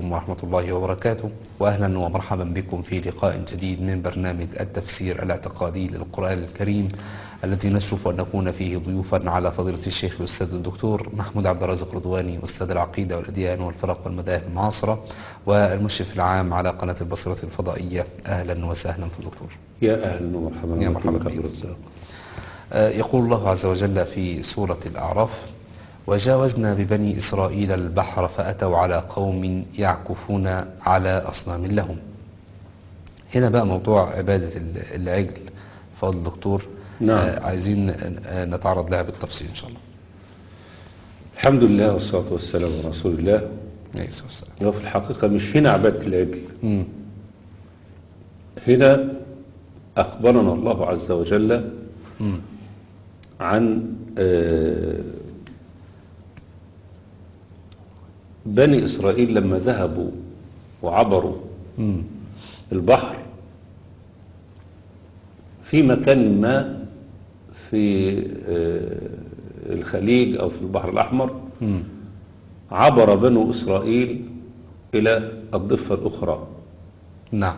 عليكم ورحمة الله وبركاته وأهلا ومرحبا بكم في لقاء جديد من برنامج التفسير الاعتقادي للقرآن الكريم الذي نشرف أن نكون فيه ضيوفا على فضيلة الشيخ الأستاذ الدكتور محمود عبد الرازق رضواني أستاذ العقيدة والأديان والفرق والمذاهب المعاصرة والمشرف العام على قناة البصرة الفضائية أهلا وسهلا في الدكتور يا أهلا ومرحبا يا بك مرحبا عبد بك. الرزاق آه، يقول الله عز وجل في سورة الأعراف وجاوزنا ببني إسرائيل البحر فأتوا على قوم يعكفون على أصنام لهم هنا بقى موضوع عبادة ال- العجل فضل الدكتور نعم. آه، عايزين آه، نتعرض لها بالتفصيل إن شاء الله الحمد لله والصلاة والسلام على رسول الله عليه الصلاة والسلام هو في الحقيقة مش هنا عبادة العجل مم. هنا أخبرنا الله عز وجل مم. عن آه، بني إسرائيل لما ذهبوا وعبروا مم. البحر في مكان ما في آه، الخليج أو في البحر الأحمر مم. عبر بنو إسرائيل إلى الضفة الأخرى نعم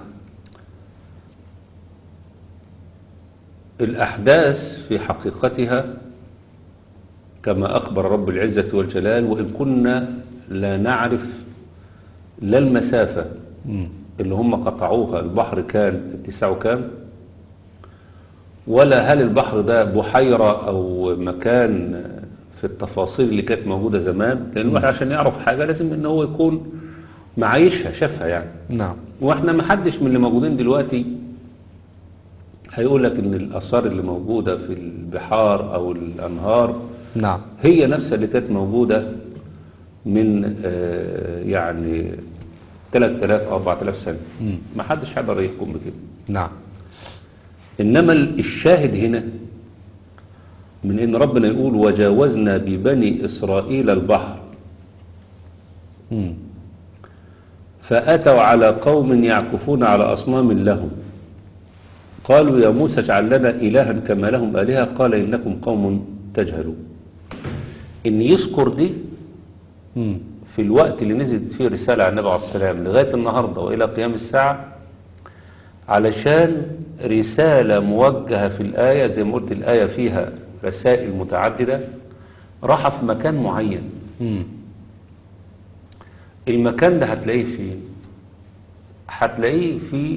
الأحداث في حقيقتها كما أخبر رب العزة والجلال وإن كنا لا نعرف لا المسافة مم. اللي هم قطعوها البحر كان اتساعه كام ولا هل البحر ده بحيرة أو مكان في التفاصيل اللي كانت موجودة زمان لأن الواحد عشان يعرف حاجة لازم إن هو يكون معايشها شافها يعني نعم واحنا ما حدش من اللي موجودين دلوقتي هيقول لك ان الاثار اللي موجوده في البحار او الانهار نعم هي نفسها اللي كانت موجوده من آه، يعني 3000 او 4000 سنه مم. ما حدش هيقدر يحكم بكده نعم انما الشاهد هنا من ان ربنا يقول وجاوزنا ببني اسرائيل البحر مم. فأتوا على قوم يعكفون على أصنام لهم قالوا يا موسى اجعل لنا إلها كما لهم آلهة قال إنكم قوم تجهلون إن يذكر دي مم. في الوقت اللي نزلت فيه رسالة عن النبي عليه السلام لغاية النهاردة وإلى قيام الساعة علشان رسالة موجهة في الآية زي ما قلت الآية فيها رسائل متعددة راح في مكان معين مم. المكان ده هتلاقيه فين هتلاقيه في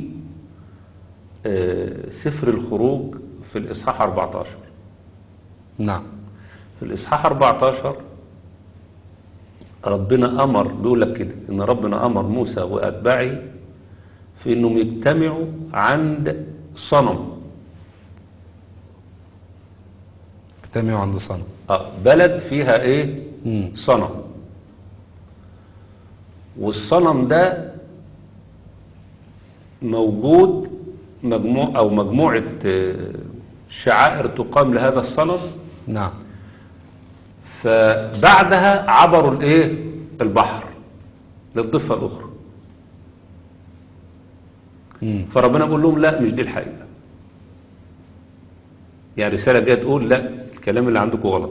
آه، سفر الخروج في الإصحاح 14 نعم في الإصحاح 14 ربنا أمر بيقول لك كده إن ربنا أمر موسى وأتباعه في إنهم يجتمعوا عند صنم اجتمعوا عند صنم آه، بلد فيها إيه مم. صنم والصنم ده موجود مجموع أو مجموعة آه، شعائر تقام لهذا الصنم نعم فبعدها عبروا الايه البحر للضفة الأخرى مم. فربنا بيقول لهم لا مش دي الحقيقة يعني رسالة جاية تقول لا الكلام اللي عندكم غلط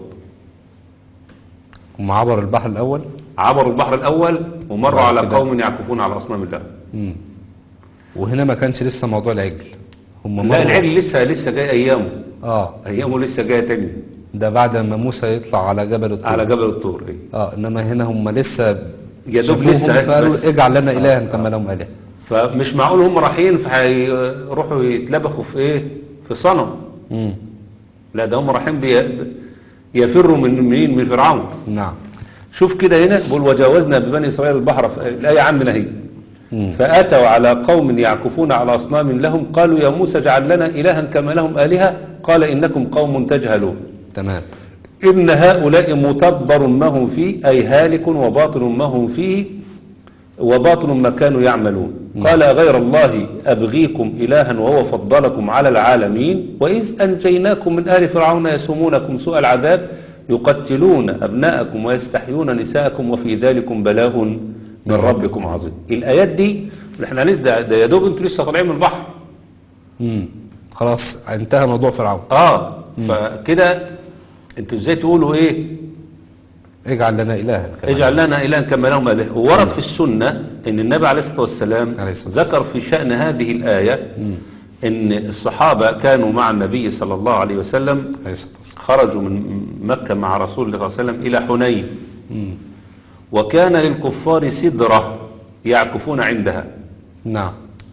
هم عبروا البحر الأول عبروا البحر الأول ومروا وبعد على كده- قوم يعكفون على أصنام الله مم. وهنا ما كانش لسه موضوع العجل هم لا مروا- العجل لسه لسه جاي أيامه اه أيامه لسه جاية تاني ده بعد ما موسى يطلع على جبل الطور على جبل الطور إيه. اه انما هنا هم لسه يا دوب شافوهم لسه فقالوا بس. اجعل لنا آه، الها آه. كما لهم اله فمش معقول هم رايحين فهيروحوا يتلبخوا في ايه في صنم مم. لا ده هم رايحين بي- يفروا من مين من فرعون نعم شوف كده هنا بيقول وجاوزنا ببني اسرائيل البحر ف- الايه عندنا اهي مم. فاتوا على قوم يعكفون على اصنام لهم قالوا يا موسى اجعل لنا الها كما لهم الهه قال انكم قوم تجهلون تمام إن هؤلاء متبر ما هم فيه أي هالك وباطل ما هم فيه وباطل ما كانوا يعملون قال غير الله أبغيكم إلها وهو فضلكم على العالمين وإذ أنجيناكم من آل فرعون يسومونكم سوء العذاب يقتلون أبناءكم ويستحيون نساءكم وفي ذلكم بلاء من ربكم عظيم الآيات دي احنا هنس- ده ده يا دوب انتوا لسه طالعين من البحر مم. خلاص انتهى موضوع فرعون اه فكده انتوا ازاي تقولوا ايه اجعل لنا إلها كما اجعل لنا إلها كما لهم إله وورد في السنة أن النبي عليه الصلاة والسلام عليه الصلاة ذكر في شأن هذه الآية مم. أن الصحابة كانوا مع النبي صلى الله عليه وسلم عليه الصلاة والسلام خرجوا من مكة مع رسول الله صلى الله عليه وسلم إلى حنين مم. وكان للكفار سدرة يعكفون عندها نعم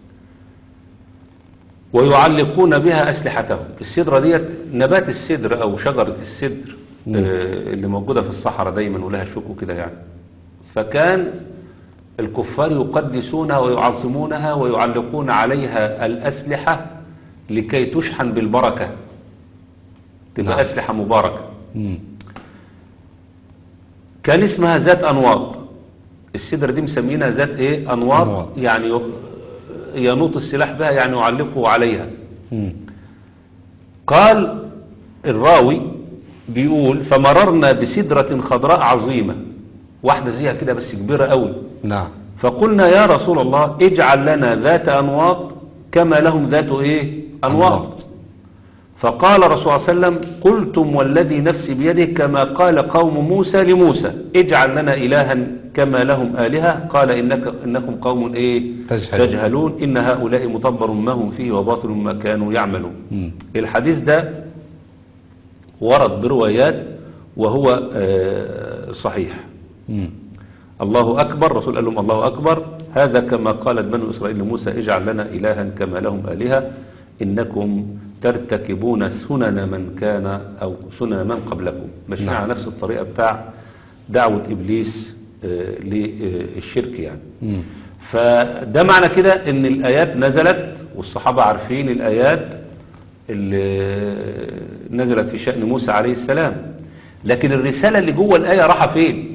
ويعلقون بها أسلحتهم السدرة ديت نبات السدر أو شجرة السدر مم. آه، اللي موجودة في الصحراء دايما ولها شوك كده يعني فكان الكفار يقدسونها ويعظمونها ويعلقون عليها الأسلحة لكي تشحن بالبركة تبقى نعم. أسلحة مباركة مم. كان اسمها ذات أنواط السدرة دي مسمينها ذات ايه أنواط, أنواط. يعني ي- ينوط السلاح بها يعني يعلقه عليها مم. قال الراوي بيقول فمررنا بسدرة خضراء عظيمة واحدة زيها كده بس كبيرة قوي نعم فقلنا يا رسول الله اجعل لنا ذات أنواط كما لهم ذات ايه أنواط أنواط. فقال الرسول صلى الله عليه وسلم قلتم والذي نفسي بيده كما قال قوم موسى لموسى اجعل لنا إلها كما لهم آلهة قال إنك إنكم قوم إيه تجهلون. تجهلون إن هؤلاء مطبر ما هم فيه وباطل ما كانوا يعملون مم. الحديث ده ورد بروايات وهو آه، صحيح مم. الله أكبر رسول قال لهم الله أكبر هذا كما قالت بنو إسرائيل لموسى اجعل لنا إلها كما لهم آلهة إنكم ترتكبون سنن من كان أو سنن من قبلكم ماشيين نعم. على نفس الطريقة بتاع دعوة إبليس آه، للشرك يعني مم. فده معنى كده ان الايات نزلت والصحابة عارفين الايات اللي نزلت في شأن موسى عليه السلام لكن الرسالة اللي جوه الآية راحة فين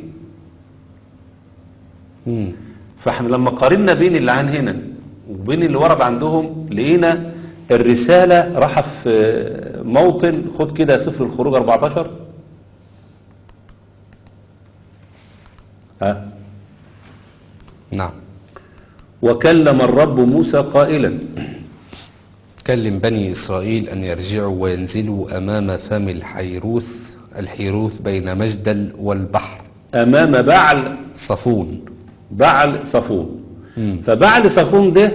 مم. فاحنا لما قارنا بين اللي عن هنا وبين اللي ورد عندهم لقينا الرسالة راحة في موطن خد كده سفر الخروج 14 ها نعم وكلم الرب موسى قائلا كلم بني إسرائيل أن يرجعوا وينزلوا أمام فم الحيروث الحيروث بين مجدل والبحر أمام بعل صفون بعل صفون مم. فبعل صفون ده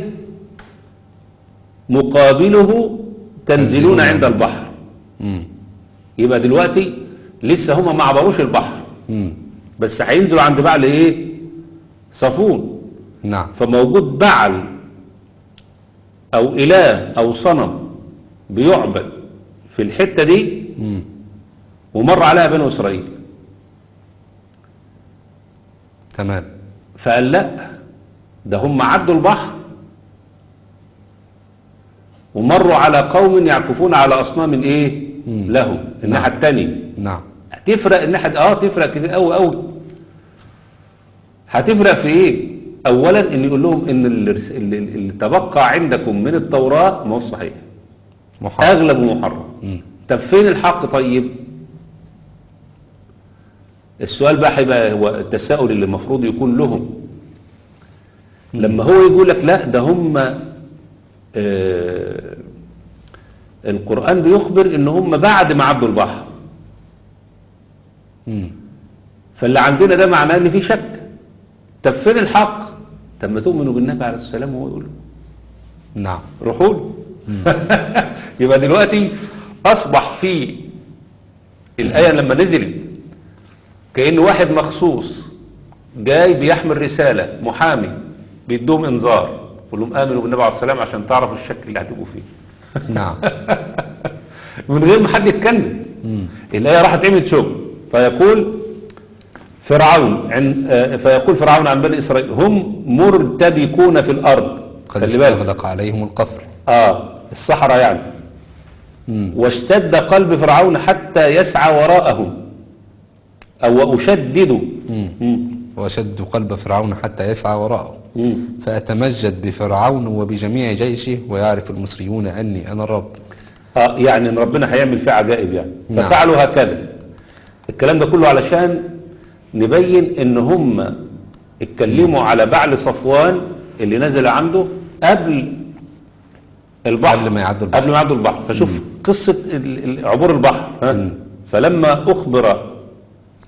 مقابله تنزلون تنزلون عند عند- البحر مم. يبقى دلوقتي لسه هما ما عبروش البحر مم. بس هينزلوا عند بعل ايه صفون نعم فموجود بعل او اله او صنم بيعبد في الحتة دي مم. ومر عليها بنو اسرائيل تمام فقال لا ده هم عدوا البحر ومروا على قوم يعكفون على اصنام ايه مم. لهم الناحيه نعم. الثانيه نعم هتفرق الناحيه اه تفرق كتير قوي قوي هتفرق في ايه اولا ان يقول لهم ان الرس- اللي اللي تبقى عندكم من التوراه ما هو صحيح محرم اغلبه محرم مم. طب فين الحق طيب السؤال بقى هيبقى هو التساؤل اللي المفروض يكون لهم لما هو يقول لك لا ده هم آه القرآن بيخبر ان هم بعد ما عدوا البحر مم. فاللي عندنا ده معناه ان في شك طب فين الحق طب ما تؤمنوا بالنبي عليه السلام وهو يقول نعم روحوا له يبقى دلوقتي اصبح في الايه لما نزلت كأن واحد مخصوص جاي بيحمل رساله محامي بيدوهم انذار يقول لهم امنوا بالنبي عليه السلام عشان تعرفوا الشك اللي هتبقوا فيه نعم من غير ما حد يتكلم مم. الآية راح تعمل شغل فيقول فرعون عن آه، فيقول فرعون عن بني إسرائيل هم مرتبكون في الأرض قد خلي بالك استغلق عليهم القفر آه الصحراء يعني مم. واشتد قلب فرعون حتى يسعى وراءهم أو أشدد مم. مم. وشد قلب فرعون حتى يسعى وراءه مم. فأتمجد بفرعون وبجميع جيشه ويعرف المصريون أني أنا الرب آه يعني إن ربنا هيعمل فيه عجائب يعني نعم. ففعلوا هكذا الكلام ده كله علشان نبين ان هم اتكلموا على بعل صفوان اللي نزل عنده قبل البحر قبل ما يعدوا البحر. قبل ما يعدوا البحر فشوف قصة ال- ال- عبور البحر ها؟ مم. فلما أخبر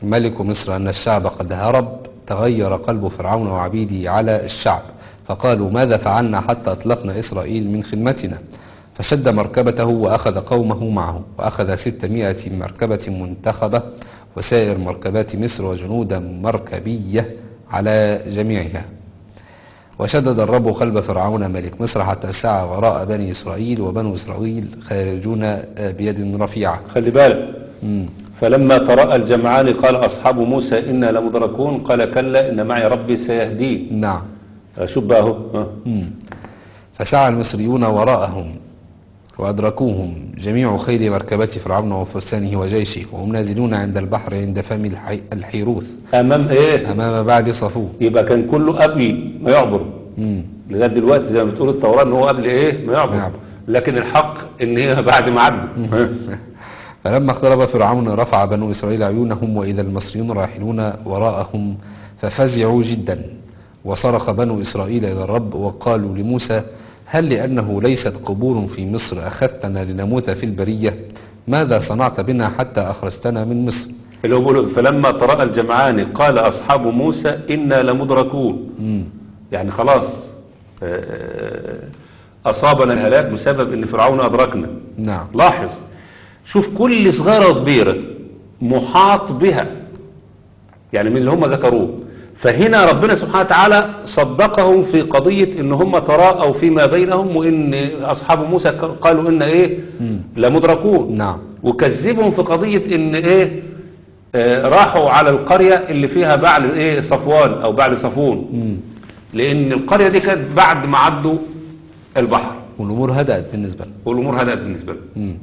ملك مصر أن الشعب قد هرب تغير قلب فرعون وعبيده على الشعب فقالوا ماذا فعلنا حتى أطلقنا إسرائيل من خدمتنا فشد مركبته وأخذ قومه معه وأخذ ستمائة مركبة منتخبة وسائر مركبات مصر وجنودا مركبية على جميعها وشدد الرب قلب فرعون ملك مصر حتى سعى وراء بني إسرائيل وبنو إسرائيل خارجون آه، بيد رفيعة خلي بالك مم. فلما تراءى الجمعان قال أصحاب موسى إنا لمدركون قال كلا إن معي ربي سيهدين نعم شوف بقى اهو ها. مم. فسعى المصريون وراءهم وأدركوهم جميع خيل مركبات فرعون وفرسانه وجيشه وهم نازلون عند البحر عند فم الحي... الحيروث أمام إيه أمام بعد صفو يبقى كان كله قبل ما يعبر مم. لغايه دلوقتي زي ما بتقول التوراة ان هو قبل ايه ما يعبر يعبر. لكن الحق ان هي بعد ما عدوا ها. فلما اقترب فرعون رفع بنو إسرائيل عيونهم وإذا المصريون راحلون وراءهم ففزعوا جدا وصرخ بنو إسرائيل إلى الرب وقالوا لموسى هل لأنه ليست قبور في مصر أخذتنا لنموت في البرية ماذا صنعت بنا حتى أخرجتنا من مصر اللي هو بيقول فلما تراءى الجمعان قال اصحاب موسى انا لمدركون مم. يعني خلاص آه، اصابنا الهلاك بسبب ان فرعون ادركنا نعم لاحظ شوف كل صغيرة وكبيرة محاط بها يعني من اللي هم ذكروه فهنا ربنا سبحانه وتعالى صدقهم في قضية ان هم تراءوا فيما بينهم وان اصحاب موسى قالوا ان ايه مم. لمدركون نعم وكذبهم في قضية ان ايه آه راحوا على القرية اللي فيها بعل ايه صفوان او بعل صفون مم. لان القرية دي كانت بعد ما عدوا البحر والأمور هدأت بالنسبة لهم والامور هدأت بالنسبة لهم مم.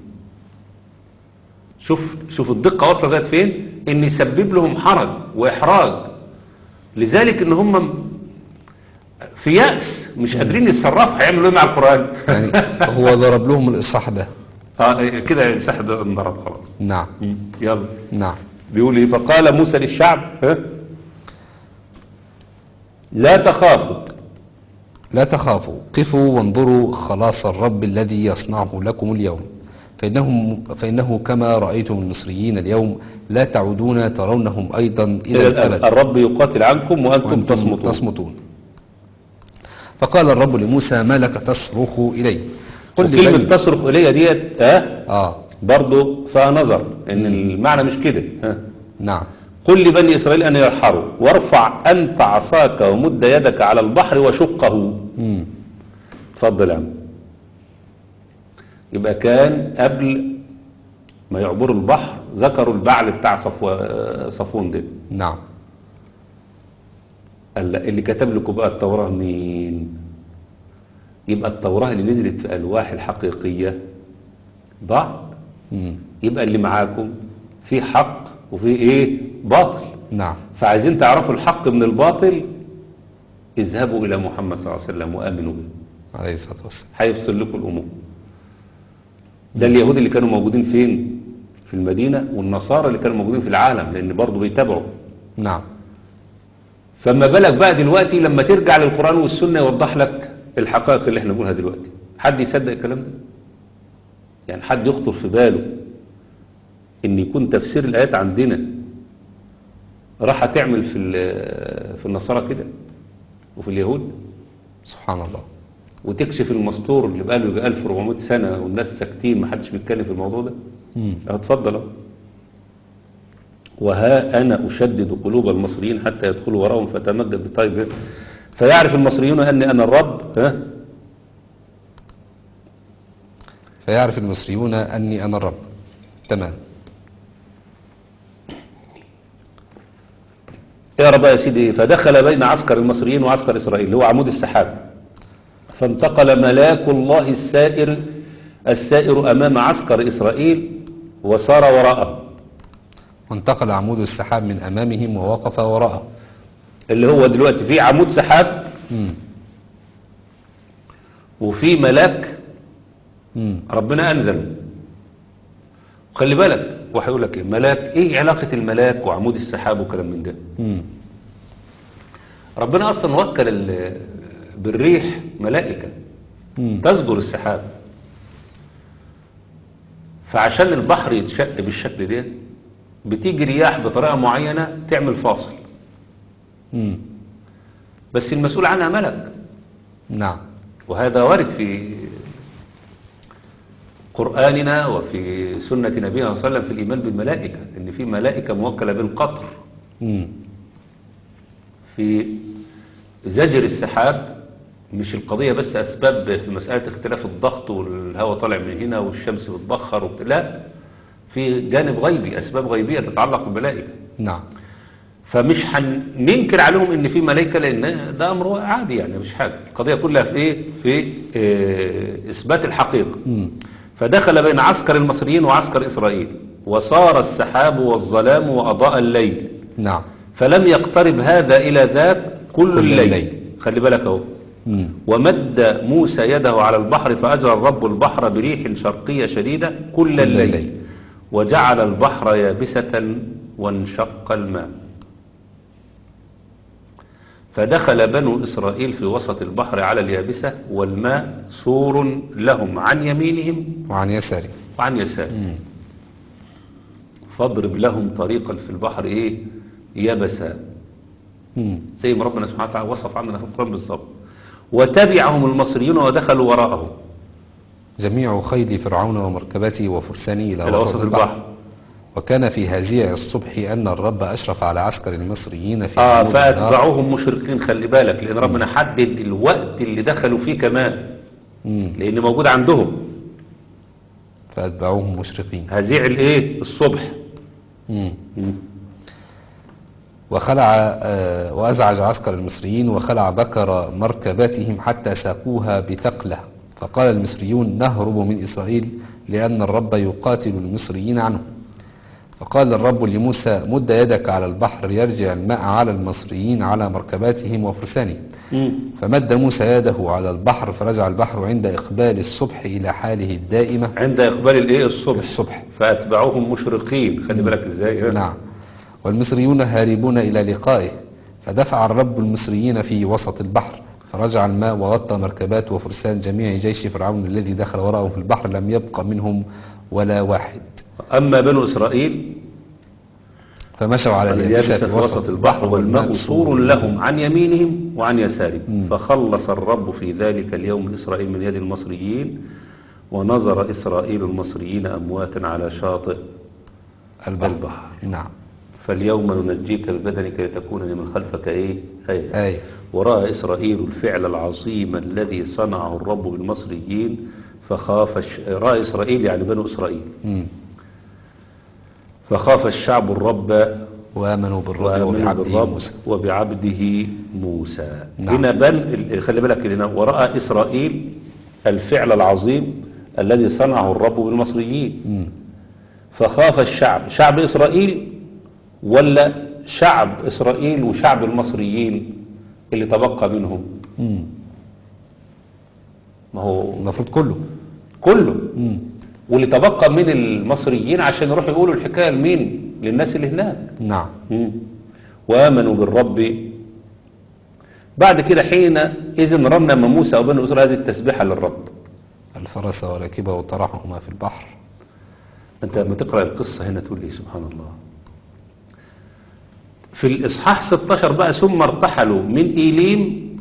شوف شوف الدقة وصلت لغاية فين ان يسبب لهم حرج واحراج لذلك ان هم في يأس مش قادرين يتصرفوا هيعملوا ايه مع القرآن يعني هو ضرب لهم الإصحاح ده اه كده السحر ده انضرب خلاص نعم يلا نعم بيقول ايه فقال موسى للشعب ها لا تخافوا لا تخافوا قفوا وانظروا خلاص الرب الذي يصنعه لكم اليوم فإنه, فإنه كما رأيتم المصريين اليوم لا تعودون ترونهم أيضا إلى إلى الأبد الأبد الرب يقاتل عنكم وأنتم وأنتم تصمتون تصمتون فقال الرب لموسى ما لك تصرخ إلي قل وكلمة لبني تصرخ إلي ديت ها آه برضه فيها نظر ان المعنى مش كده ها نعم قل لبني إسرائيل أن يرحلوا وارفع أنت عصاك ومد يدك على البحر وشقه مم. اتفضل يا عم يبقى كان قبل ما يعبروا البحر ذكروا البعل بتاع صفو... صفون ده نعم قال لا، اللي كتب لكم بقى التوراة مين يبقى التوراة اللي نزلت في ألواح الحقيقية ضع مم. يبقى اللي معاكم في حق وفي ايه باطل نعم فعايزين تعرفوا الحق من الباطل اذهبوا إلى محمد صلى الله عليه وسلم وآمنوا به عليه الصلاة والسلام هيفصل لكم الأمور ده اليهود اللي كانوا موجودين فين في المدينة والنصارى اللي كانوا موجودين في العالم لأن برضه بيتابعوا نعم فما بالك بقى دلوقتي لما ترجع للقرآن والسنة يوضح لك الحقائق اللي احنا بنقولها دلوقتي حد يصدق الكلام ده يعني حد يخطر في باله ان يكون تفسير الآيات عندنا راح تعمل في ال- في النصارى كده وفي اليهود سبحان الله وتكشف المستور اللي بقاله يجي 1400 سنة والناس ساكتين ما حدش بيتكلم في الموضوع ده مم. اه اتفضل اهو. وها أنا أشدد قلوب المصريين حتى يدخلوا وراهم فتمجد بطيب فيعرف المصريون أني أنا الرب ها فيعرف المصريون أني أنا الرب تمام يا رب يا سيدي فدخل بين عسكر المصريين وعسكر إسرائيل اللي هو عمود السحاب فانتقل ملاك الله السائر السائر أمام عسكر إسرائيل وسار وراءه وانتقل عمود السحاب من أمامهم ووقف وراءه اللي هو دلوقتي في عمود سحاب مم. وفي ملاك مم. ربنا أنزل خلي بالك وهيقول لك ايه ملاك ايه علاقة الملاك وعمود السحاب وكلام من ده مم. ربنا اصلا وكل ال- بالريح ملائكة مم. تصدر السحاب فعشان البحر يتشق بالشكل ده بتيجي رياح بطريقة معينة تعمل فاصل مم. بس المسؤول عنها ملك نعم وهذا وارد في قرآننا وفي سنة نبينا صلى الله عليه وسلم في الإيمان بالملائكة إن في ملائكة موكلة بالقطر مم. في زجر السحاب مش القضية بس أسباب في مسألة اختلاف الضغط والهواء طالع من هنا والشمس بتبخر وبت... لا في جانب غيبي أسباب غيبية تتعلق بالملائكة نعم فمش هننكر عليهم ان في ملائكه لان ده امر عادي يعني مش حاجه القضيه كلها في ايه في آه، اثبات الحقيقه مم. فدخل بين عسكر المصريين وعسكر اسرائيل وصار السحاب والظلام واضاء الليل نعم فلم يقترب هذا الى ذاك كل, كل الليل. الليل. خلي بالك اهو مم. ومد موسى يده على البحر فأجرى الرب البحر بريح شرقية شديدة كل الليل الليل. وجعل البحر يابسة وانشق الماء فدخل بنو إسرائيل في وسط البحر على اليابسة والماء سور لهم عن يمينهم وعن يساري وعن يسارهم مم. فاضرب لهم طريقا في البحر ايه يبسا مم. زي ما ربنا سبحانه وتعالى وصف عندنا في القرآن بالظبط وتبعهم المصريون ودخلوا وراءهم جميع خيل فرعون ومركبته وفرسانه إلى إلى وسط البحر وكان في هزيع الصبح أن الرب أشرف على عسكر المصريين في اه عمود النار. فاتبعوهم مشرقين خلي بالك لان ربنا حدد الوقت اللي دخلوا فيه كمان مم. لان موجود عندهم فأتبعوهم مشرقين هزيع الايه الصبح مم. وخلع آه، وأزعج عسكر المصريين وخلع بكر مركباتهم حتى ساقوها بثقلة فقال المصريون نهرب من إسرائيل لأن الرب يقاتل المصريين عنه فقال الرب لموسى مد يدك على البحر يرجع الماء على المصريين على مركباتهم وفرسانهم مم. فمد موسى يده على البحر فرجع البحر عند إقبال الصبح إلى حاله الدائمة عند اقبال الايه الصبح الصبح فاتبعوهم مشرقين خلي بالك ازاي ها؟ نعم والمصريون هاربون إلى لقائه فدفع الرب المصريين في وسط البحر فرجع الماء وغطى مركبات وفرسان جميع جيش فرعون الذي دخل وراءه في البحر لم يبق منهم ولا واحد اما بنو اسرائيل فمشوا على اليابسة اليابسة في وسط البحر والماء سور لهم عن يمينهم وعن يسارهم مم. فخلص الرب في ذلك اليوم إسرائيل من يد المصريين ونظر إسرائيل المصريين أمواتا على شاطئ البحر, البحر. نعم فاليوم ننجيك ببدنك لتكون لمن خلفك إيه آية آية ورأى إسرائيل الفعل العظيم الذي صنعه الرب بالمصريين فخاف الش... رأى إسرائيل يعني بنو إسرائيل مم. فخاف الشعب الرب وآمنوا بالرب وآمنوا وبعبده بالرب موسى وبعبده موسى نعم. هنا بل ال- خلي بالك هنا ورأى إسرائيل الفعل العظيم الذي صنعه الرب بالمصريين مم. فخاف الشعب شعب إسرائيل ولا شعب إسرائيل وشعب المصريين اللي تبقى منهم مم. ما هو المفروض كله كله مم. واللي تبقى من المصريين عشان يروحوا يقولوا الحكاية لمين للناس اللي هناك نعم مم. وآمنوا بالرب بعد كده حين إذن رمنا من موسى وبنو إسرائيل هذه التسبيحة للرب الفرس وراكبه وطرحهما في البحر أنت لما تقرأ القصة هنا تقول لي سبحان الله في الإصحاح 16 بقى ثم ارتحلوا من إيليم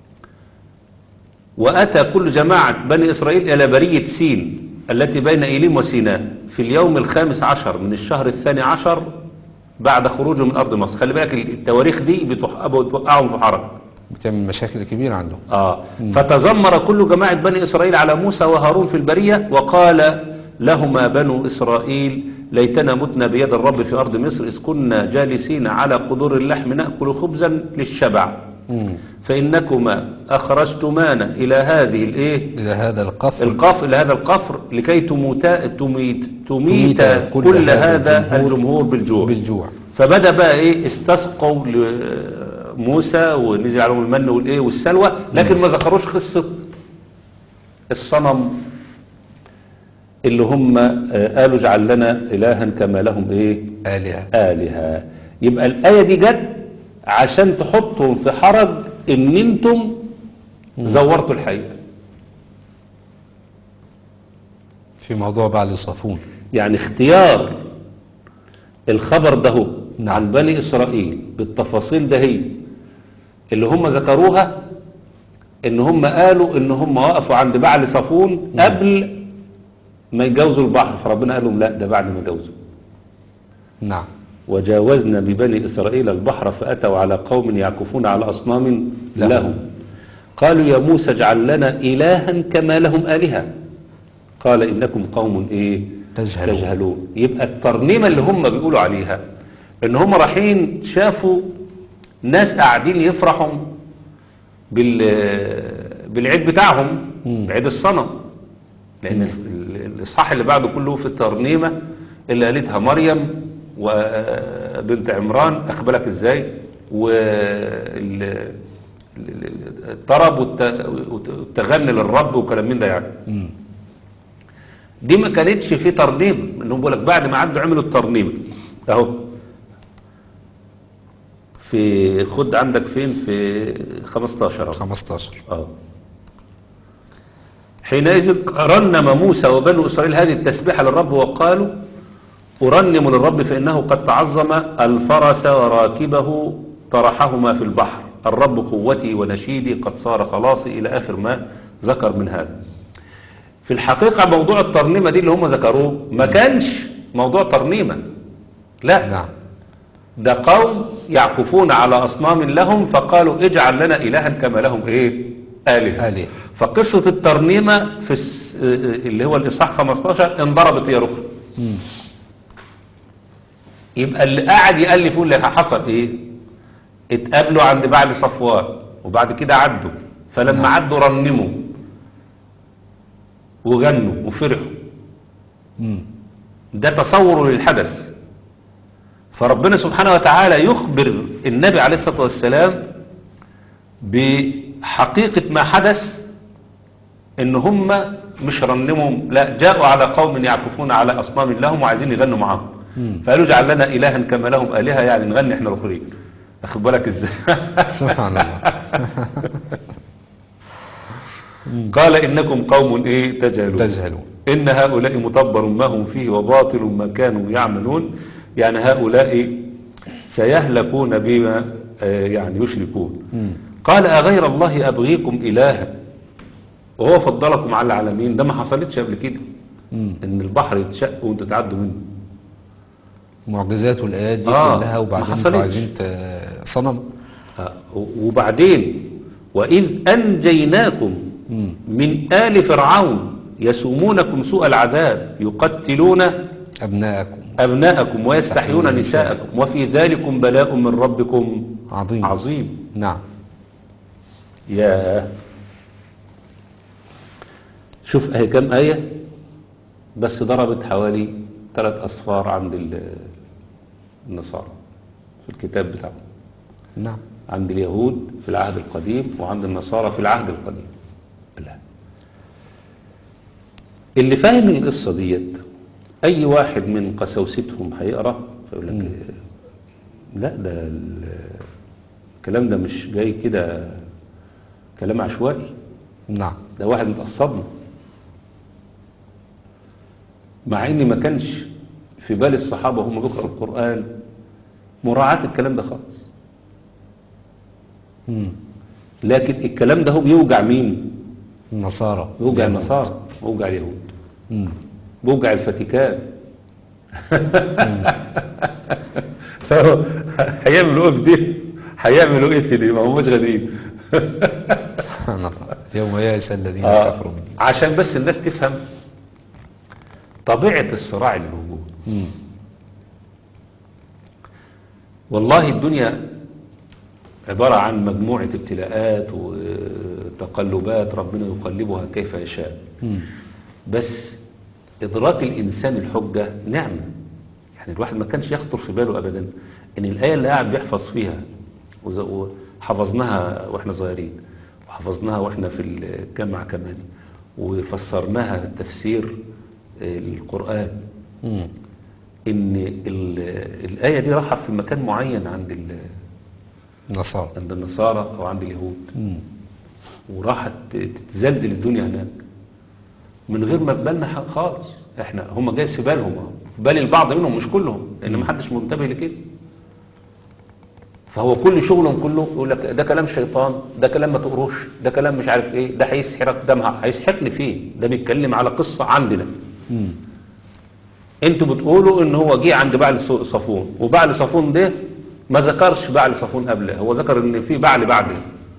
وأتى كل جماعة بني إسرائيل إلى برية سين التي بين إيليم وسيناء في اليوم الخامس عشر من الشهر الثاني عشر بعد خروجه من أرض مصر خلي بالك التواريخ دي بتوقع- بتوقعهم في حرج بتعمل مشاكل كبيرة عندهم آه فتذمر كل جماعة بني إسرائيل على موسى وهارون في البرية وقال لهما بنو إسرائيل ليتنا متنا بيد الرب في أرض مصر إذ كنا جالسين على قدور اللحم نأكل خبزا للشبع مم. فإنكما أخرجتمانا إلى هذه الإيه إلى هذا القفر القفر إلى هذا القفر لكي تموتا تميت تميت تميت كل, كل هذا هذا الجمهور, الجمهور بالجوع بالجوع فبدأ بقى ايه استسقوا لموسى ونزل عليهم المن والايه والسلوى لكن ما ذكروش قصة الصنم اللي هم آه، قالوا اجعل لنا إلها كما لهم ايه آلهة آلهة يبقى الآية دي جت عشان تحطهم في حرج ان انتم زورتوا الحقيقة في موضوع بعل صافون يعني اختيار الخبر ده هو نعم. عن بني إسرائيل بالتفاصيل ده هي اللي هم ذكروها ان هم قالوا ان هم وقفوا عند بعل صفون قبل ما يجاوزوا البحر فربنا قال لهم لا ده بعد ما جاوزوا نعم وجاوزنا ببني إسرائيل البحر فأتوا على قوم يعكفون على أصنام لهم. لهم قالوا يا موسى اجعل لنا إلها كما لهم آلهة قال إنكم قوم إيه تجهلون. تجهلون يبقى الترنيمة اللي هم بيقولوا عليها إن هم رايحين شافوا ناس قاعدين يفرحوا بال بالعيد بتاعهم مم. عيد الصنم لأن ال- ال- الإصحاح اللي بعده كله في الترنيمة اللي قالتها مريم وبنت عمران أخبرك إزاي والطرب والتغني للرب وكلام من ده يعني مم. دي ما كانتش في ترنيم انهم بيقول لك بعد ما عدوا عملوا الترنيم اهو في خد عندك فين في 15 اهو 15 اه حينئذ رنم موسى وبنو إسرائيل هذه التسبيحة للرب وقالوا أرنم للرب فإنه قد تعظم الفرس وراكبه طرحهما في البحر الرب قوتي ونشيدي قد صار خلاصي إلى آخر ما ذكر من هذا في الحقيقة موضوع الترنيمة دي اللي هم ذكروه ما كانش موضوع ترنيمة لا نعم ده قوم يعكفون على أصنام لهم فقالوا اجعل لنا إلها كما لهم إيه آلهة آلهة. فقصة الترنيمة في الس... اللي هو الإصحاح 15 انضربت هي رخر مم. يبقى اللي قاعد يألف يقول لك حصل إيه اتقابلوا عند بعل صفوان وبعد كده عدوا فلما نعم. عدوا رنموا وغنوا وفرحوا مم. ده تصور للحدث فربنا سبحانه وتعالى يخبر النبي عليه الصلاة والسلام بحقيقة ما حدث ان هم مش رنموا لا جاءوا على قوم يعكفون على اصنام لهم وعايزين يغنوا معاهم مم. فقالوا اجعل لنا الها كما لهم الهه يعني نغني احنا الاخرين اخد بالك ازاي سبحان الله قال انكم قوم ايه تجهلون تجهلون إن هؤلاء متبر ما هم فيه وباطل ما كانوا يعملون يعني هؤلاء سيهلكون بما آه، يعني يشركون مم. قال أغير الله أبغيكم إلها وهو فضلكم على العالمين ده ما حصلتش قبل كده مم. إن البحر يتشق وانتوا تعدوا منه معجزات والآيات دي آه، كلها ما وبعدين حصلتش. انتوا عايزين ت- صنم آه، وبعدين وإذ أنجيناكم مم. من آل فرعون يسومونكم سوء العذاب يقتلون أبناءكم أبناءكم ويستحيون يستحيون نساءكم وفي ذلكم بلاء من ربكم عظيم عظيم نعم يا شوف اهي كم آية بس ضربت حوالي ثلاث أصفار عند ال- النصارى في الكتاب بتاعهم نعم عند اليهود في العهد القديم وعند النصارى في العهد القديم لا اللي فاهم القصة ديت أي واحد من قساوستهم هيقرأ فيقول لك إيه، لا ده ال- الكلام ده مش جاي كده كلام عشوائي نعم ده واحد متقصدنا مع ان ما كانش في بال الصحابة هم بيقرأوا القرآن مراعاة الكلام ده خالص مم. لكن الكلام ده هو بيوجع مين النصارى بيوجع اليهود. النصارى بيوجع اليهود مم. بيوجع الفاتيكان فهو هيعملوا ايه في دي هيعملوا ايه في دي ما هماش غاديين سبحان الله يوم يئس الذين آه، كفروا من عشان بس الناس تفهم طبيعة الصراع اللي موجود مم. والله الدنيا عبارة عن مجموعة ابتلاءات وتقلبات ربنا يقلبها كيف يشاء مم. بس إدراك الإنسان الحجة نعمة يعني الواحد ما كانش يخطر في باله أبدا إن الآية اللي قاعد بيحفظ فيها وز- وحفظناها وإحنا صغيرين وحفظناها وإحنا في الجامعة كمان وفسرناها تفسير آه، القرآن مم. إن ال- الآية دي راحت في مكان معين عند ال- النصارى عند النصارى أو عند اليهود مم. وراحت تتزلزل الدنيا هناك من غير ما في بالنا حق خالص احنا هم جايز في بالهم أهو. في بال البعض منهم مش كلهم لان ما حدش منتبه لكده فهو كل شغلهم كله يقول لك ده كلام شيطان ده كلام ما تقروش ده كلام مش عارف ايه ده هيسحرك ده ما هيسحرني فين ده بيتكلم على قصة عندنا مم. انتوا بتقولوا ان هو جه عند بعل ص- صفون وبعل صفون ده ما ذكرش بعل صفون قبله هو ذكر ان في بعل بعده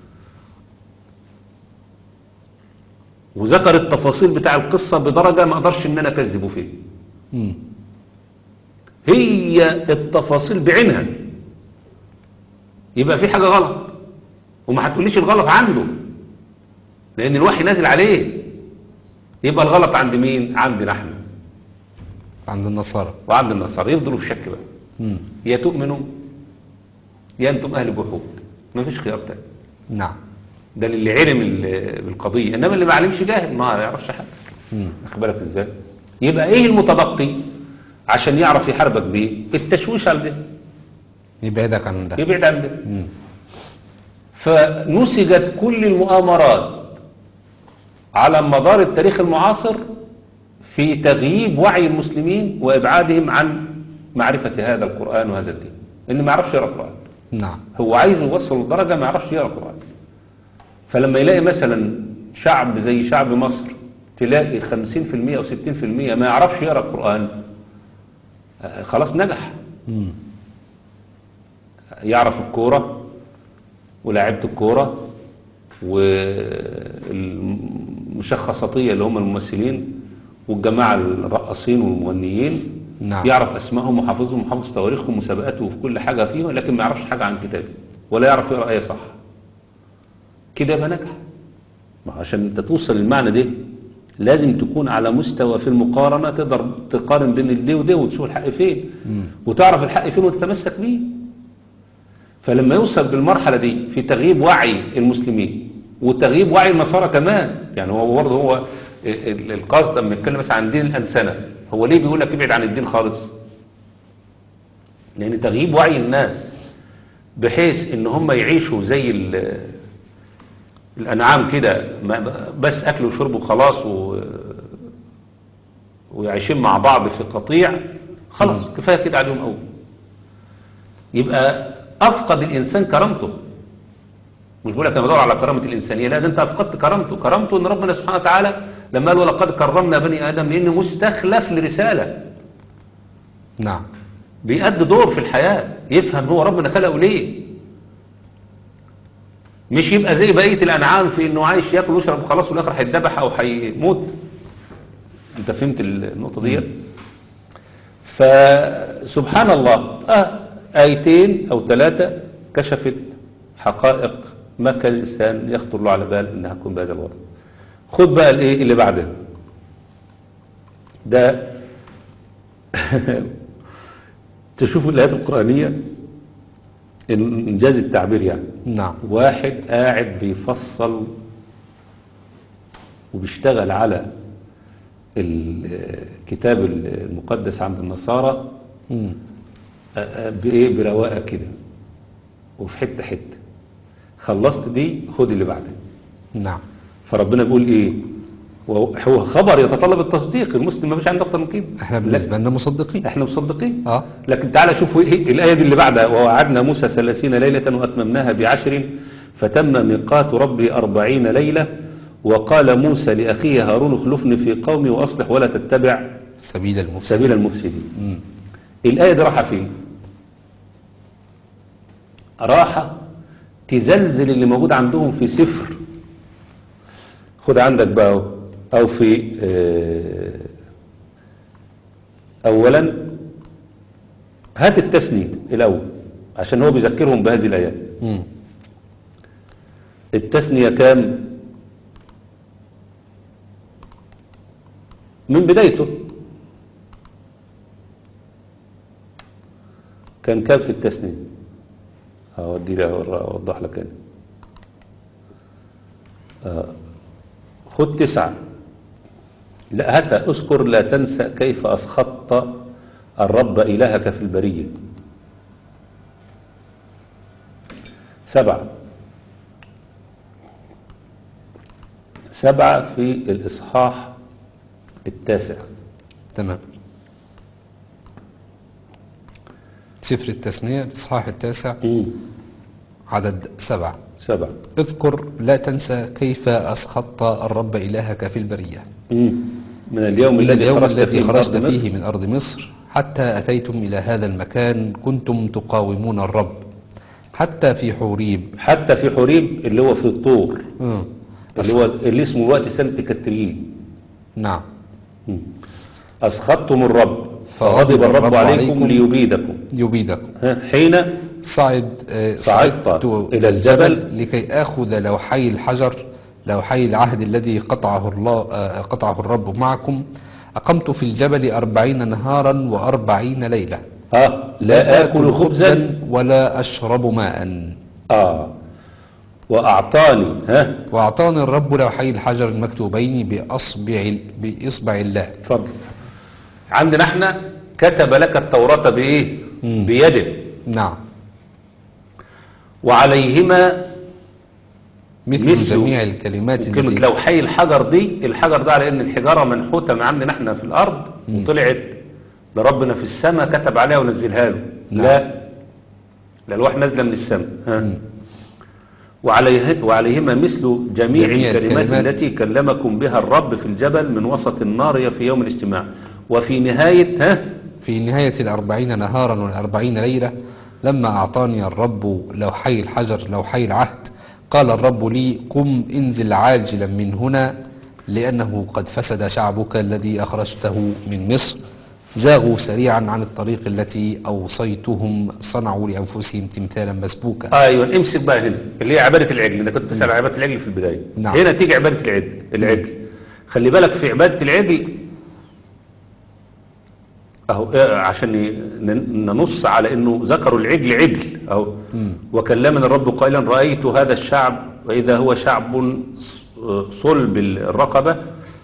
وذكر التفاصيل بتاع القصة بدرجة ما اقدرش ان انا اكذبه فيه مم. هي التفاصيل بعينها يبقى في حاجة غلط وما هتقوليش الغلط عنده لان الوحي نازل عليه يبقى الغلط عند مين عندنا احنا عند النصارى وعند النصارى يفضلوا في شك بقى مم. يا تؤمنوا يا انتم اهل جحود ما فيش خيار تاني نعم ده اللي علم ال- بالقضيه انما اللي ما علمش جاهل ما يعرفش حاجه مم. واخد بالك ازاي يبقى ايه المتبقي عشان يعرف يحاربك بيه التشويش على ده يبعدك عن ده يبعد عن ده مم. فنسجت كل المؤامرات على مدار التاريخ المعاصر في تغييب وعي المسلمين وابعادهم عن معرفه هذا القران وهذا الدين ان ما يعرفش يقرا القران نعم هو عايز يوصل لدرجة ما يعرفش يقرأ قرآن فلما يلاقي مثلا شعب زي شعب مصر تلاقي 50% أو 60% ما يعرفش يقرأ القرآن آه، خلاص نجح مم. يعرف الكورة ولاعيبة الكورة والمشخصاتية اللي هم الممثلين والجماعة الرقاصين والمغنيين نعم. يعرف اسمائهم وحافظهم وحافظ تواريخهم وسبقاته في كل حاجة فيهم لكن ما يعرفش حاجة عن كتابه ولا يعرف يقرأ آية صح كده يبقى نجح ما عشان انت توصل للمعنى ده لازم تكون على مستوى في المقارنة تقدر تقارن بين الدي وده وتشوف الحق فين مم. وتعرف الحق فين وتتمسك بيه فلما يوصل بالمرحلة دي في تغييب وعي المسلمين وتغييب وعي النصارى كمان يعني هو برضه هو ال- ال- القصد لما نتكلم مثلا عن دين الأنسنة هو ليه بيقول لك ابعد عن الدين خالص لأن تغييب وعي الناس بحيث ان هم يعيشوا زي ال- الأنعام كده ما- بس أكل وشرب وخلاص و ويعيشين مع بعض في قطيع خلاص كفاية كده عليهم قوي يبقى أفقد الإنسان كرامته مش بقول لك أنا بدور على كرامة الإنسانية لا ده أنت أفقدت كرامته كرامته إن ربنا سبحانه وتعالى لما قال ولقد كرمنا بني آدم لأنه مستخلف لرسالة نعم بيأدي دور في الحياة يفهم هو ربنا خلقه ليه مش يبقى زي بقية الأنعام في إنه عايش ياكل ويشرب وخلاص والآخر هيتذبح أو هيموت أنت فهمت النقطة دي فسبحان الله آه آيتين أو ثلاثة كشفت حقائق ما كان الإنسان يخطر له على بال إنها تكون بهذا الوضع خد بقى الإيه اللي بعده ده تشوفوا الآيات القرآنية إنجاز التعبير يعني نعم واحد قاعد بيفصل وبيشتغل على الكتاب المقدس عند النصارى مم. بإيه برواقة كده وفي حتة حتة خلصت دي خد اللي بعدها نعم فربنا بيقول إيه وهو هو خبر يتطلب التصديق المسلم ما فيش عنده أكتر من كده احنا بالنسبة لنا مصدقين احنا مصدقين اه لكن تعالى شوفوا ايه الآية دي اللي بعدها ووعدنا موسى ثلاثين ليلة وأتممناها بعشر فتم ميقات ربي أربعين ليلة وقال موسى لأخيه هارون اخلفني في قومي وأصلح ولا تتبع سبيل المفسد سبيل المفسدين مم. الآية دي راحة فين راحة تزلزل اللي موجود عندهم في سفر خد عندك بقى أهو. أو في آه، أولا هات التثنية الأول عشان هو بيذكرهم بهذه الآيات مم. التثنية كام من بدايته كان كام في التثنية هودي لي اوضح لك انا آه، خد تسعة لا هات اذكر لا تنسى كيف اسخطت الرب الهك في البرية سبعة سبعة في الإصحاح التاسع تمام سفر التثنية الإصحاح التاسع مم. عدد سبع سبعة اذكر لا تنسى كيف أسخطت الرب إلهك في البرية مم. من اليوم من الذي اليوم خرجت الذي فيه من خرجت أرض فيه مصر. من أرض مصر حتى أتيتم إلى هذا المكان كنتم تقاومون الرب حتى في حوريب حتى في حوريب اللي هو في الطور مم. اللي هو اللي اسمه الوقت سنة كترين نعم مم. أسخطتم الرب فغضب فغضب الرب الرب عليكم عليكم ليبيدكم يبيدكم ها، حين صعد آه، صعدت صعدت إلى الجبل لكي آخذ لوحي الحجر لوحي العهد الذي قطعه الله آه، قطعه الرب معكم أقمت في الجبل أربعين نهارا وأربعين ليلة ها لا آكل خبزا ولا أشرب ماء آه وأعطاني ها وأعطاني الرب لوحي الحجر المكتوبين بأصبع بإصبع الله اتفضل عندنا احنا كتب لك التوراة بإيه مم. بيده نعم وعليهما مثل مثل جميع الكلمات كلمة التي لوحي الحجر دي الحجر ده على ان الحجارة منحوتة من عندنا احنا في الارض مم. وطلعت لربنا في السماء كتب عليها ونزلها له نعم. لا لا الواح نازلة من السماء ها. مم. وعليه وعليهما مثل جميع, جميع الكلمات الكلمات. التي كلمكم بها الرب في الجبل من وسط النار في يوم الاجتماع وفي نهاية ها في نهاية الأربعين نهارا والأربعين ليلة لما أعطاني الرب لوحي الحجر لوحي العهد قال الرب لي قم انزل عاجلا من هنا لأنه قد فسد شعبك الذي أخرجته من مصر زاغوا سريعا عن الطريق التي أوصيتهم صنعوا لأنفسهم تمثالا مسبوكا ايوه امسك بقى هنا اللي هي عبادة العجل انا كنت بسأل عن عبادة العجل في البداية نعم. هنا تيجي عبادة العجل العجل خلي بالك في عبادة العجل اهو إيه، عشان ي- ن- ننص على انه ذكروا العجل عجل اهو مم. وكلمنا الرب قائلا رأيت هذا الشعب واذا هو شعب صلب الرقبة